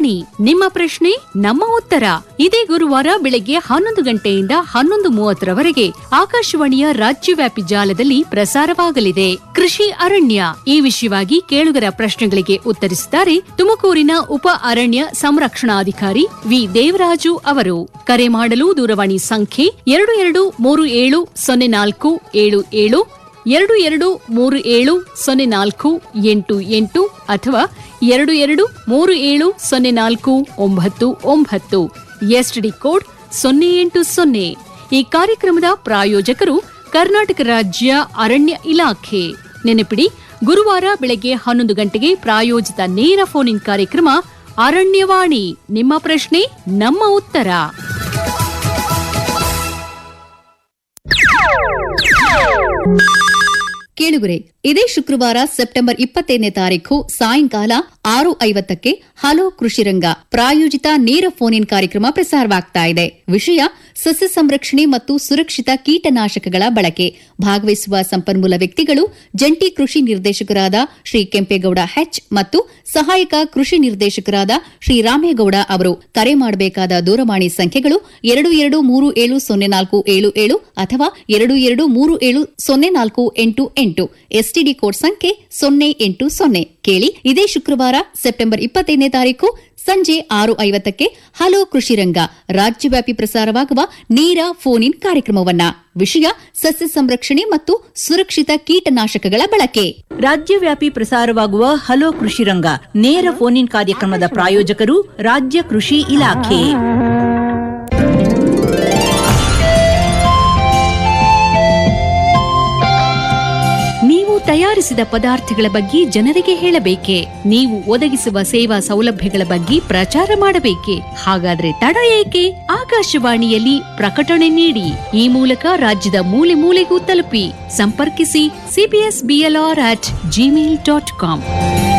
ವಾಣಿ ನಿಮ್ಮ ಪ್ರಶ್ನೆ ನಮ್ಮ ಉತ್ತರ ಇದೇ ಗುರುವಾರ ಬೆಳಗ್ಗೆ ಹನ್ನೊಂದು ಗಂಟೆಯಿಂದ ಹನ್ನೊಂದು ಮೂವತ್ತರವರೆಗೆ ಆಕಾಶವಾಣಿಯ ರಾಜ್ಯವ್ಯಾಪಿ ಜಾಲದಲ್ಲಿ ಪ್ರಸಾರವಾಗಲಿದೆ ಕೃಷಿ ಅರಣ್ಯ ಈ ವಿಷಯವಾಗಿ ಕೇಳುಗರ ಪ್ರಶ್ನೆಗಳಿಗೆ ಉತ್ತರಿಸಿದ್ದಾರೆ ತುಮಕೂರಿನ ಉಪ ಅರಣ್ಯ ಸಂರಕ್ಷಣಾಧಿಕಾರಿ ವಿ ದೇವರಾಜು ಅವರು ಕರೆ ಮಾಡಲು ದೂರವಾಣಿ ಸಂಖ್ಯೆ ಎರಡು ಎರಡು ಮೂರು ಏಳು ಸೊನ್ನೆ ನಾಲ್ಕು ಏಳು ಏಳು ಎರಡು ಎರಡು ಮೂರು ಏಳು ಸೊನ್ನೆ ನಾಲ್ಕು ಎಂಟು ಎಂಟು ಅಥವಾ ಎರಡು ಎರಡು ಮೂರು ಏಳು ಸೊನ್ನೆ ನಾಲ್ಕು ಒಂಬತ್ತು ಒಂಬತ್ತು ಎಸ್ಟಿಡಿ ಕೋಡ್ ಸೊನ್ನೆ ಎಂಟು ಸೊನ್ನೆ ಈ ಕಾರ್ಯಕ್ರಮದ ಪ್ರಾಯೋಜಕರು ಕರ್ನಾಟಕ ರಾಜ್ಯ ಅರಣ್ಯ ಇಲಾಖೆ ನೆನಪಿಡಿ ಗುರುವಾರ ಬೆಳಗ್ಗೆ ಹನ್ನೊಂದು ಗಂಟೆಗೆ ಪ್ರಾಯೋಜಿತ ನೇರ ಫೋನ್ ಇನ್ ಕಾರ್ಯಕ್ರಮ ಅರಣ್ಯವಾಣಿ ನಿಮ್ಮ ಪ್ರಶ್ನೆ ನಮ್ಮ ಉತ್ತರ ಕೇಳುಗರೆ ಇದೇ ಶುಕ್ರವಾರ ಸೆಪ್ಟೆಂಬರ್ ಇಪ್ಪತ್ತೈದನೇ ತಾರೀಖು ಸಾಯಂಕಾಲ ಆರು ಐವತ್ತಕ್ಕೆ ಹಲೋ ಕೃಷಿರಂಗ ಪ್ರಾಯೋಜಿತ ನೇರ ಫೋನ್ ಇನ್ ಕಾರ್ಯಕ್ರಮ ಪ್ರಸಾರವಾಗ್ತಾ ಇದೆ ವಿಷಯ ಸಸ್ಯ ಸಂರಕ್ಷಣೆ ಮತ್ತು ಸುರಕ್ಷಿತ ಕೀಟನಾಶಕಗಳ ಬಳಕೆ ಭಾಗವಹಿಸುವ ಸಂಪನ್ಮೂಲ ವ್ಯಕ್ತಿಗಳು ಜಂಟಿ ಕೃಷಿ ನಿರ್ದೇಶಕರಾದ ಶ್ರೀ ಕೆಂಪೇಗೌಡ ಹೆಚ್ ಮತ್ತು ಸಹಾಯಕ ಕೃಷಿ ನಿರ್ದೇಶಕರಾದ ಶ್ರೀ ರಾಮೇಗೌಡ ಅವರು ಕರೆ ಮಾಡಬೇಕಾದ ದೂರವಾಣಿ ಸಂಖ್ಯೆಗಳು ಎರಡು ಎರಡು ಮೂರು ಏಳು ಸೊನ್ನೆ ನಾಲ್ಕು ಏಳು ಏಳು ಅಥವಾ ಎರಡು ಎರಡು ಮೂರು ಏಳು ಸೊನ್ನೆ ನಾಲ್ಕು ಎಂಟು ಎಂಟು ಎಸ್ಟಿಡಿ ಕೋಡ್ ಸಂಖ್ಯೆ ಸೊನ್ನೆ ಎಂಟು ಸೊನ್ನೆ ಕೇಳಿ ಇದೇ ಶುಕ್ರವಾರ ಸೆಪ್ಟೆಂಬರ್ ಇಪ್ಪತ್ತೈದನೇ ತಾರೀಕು ಸಂಜೆ ಆರು ಐವತ್ತಕ್ಕೆ ಹಲೋ ಕೃಷಿರಂಗ ರಾಜ್ಯವ್ಯಾಪಿ ಪ್ರಸಾರವಾಗುವ ನೇರ ಫೋನ್ ಇನ್ ಕಾರ್ಯಕ್ರಮವನ್ನ ವಿಷಯ ಸಸ್ಯ ಸಂರಕ್ಷಣೆ ಮತ್ತು ಸುರಕ್ಷಿತ ಕೀಟನಾಶಕಗಳ ಬಳಕೆ ರಾಜ್ಯವ್ಯಾಪಿ ಪ್ರಸಾರವಾಗುವ ಹಲೋ ಕೃಷಿ ರಂಗ ನೇರ ಫೋನ್ ಇನ್ ಕಾರ್ಯಕ್ರಮದ ಪ್ರಾಯೋಜಕರು ರಾಜ್ಯ ಕೃಷಿ ಇಲಾಖೆ ನೀವು ತಯಾರಿಸಿದ ಪದಾರ್ಥಗಳ ಬಗ್ಗೆ ಜನರಿಗೆ ಹೇಳಬೇಕೆ ನೀವು ಒದಗಿಸುವ ಸೇವಾ ಸೌಲಭ್ಯಗಳ ಬಗ್ಗೆ ಪ್ರಚಾರ ಮಾಡಬೇಕೆ ಹಾಗಾದ್ರೆ ತಡ ಏಕೆ ಆಕಾಶವಾಣಿಯಲ್ಲಿ ಪ್ರಕಟಣೆ ನೀಡಿ ಈ ಮೂಲಕ ರಾಜ್ಯದ ಮೂಲೆ ಮೂಲೆಗೂ ತಲುಪಿ ಸಂಪರ್ಕಿಸಿ CBS BLR at Gmail dot com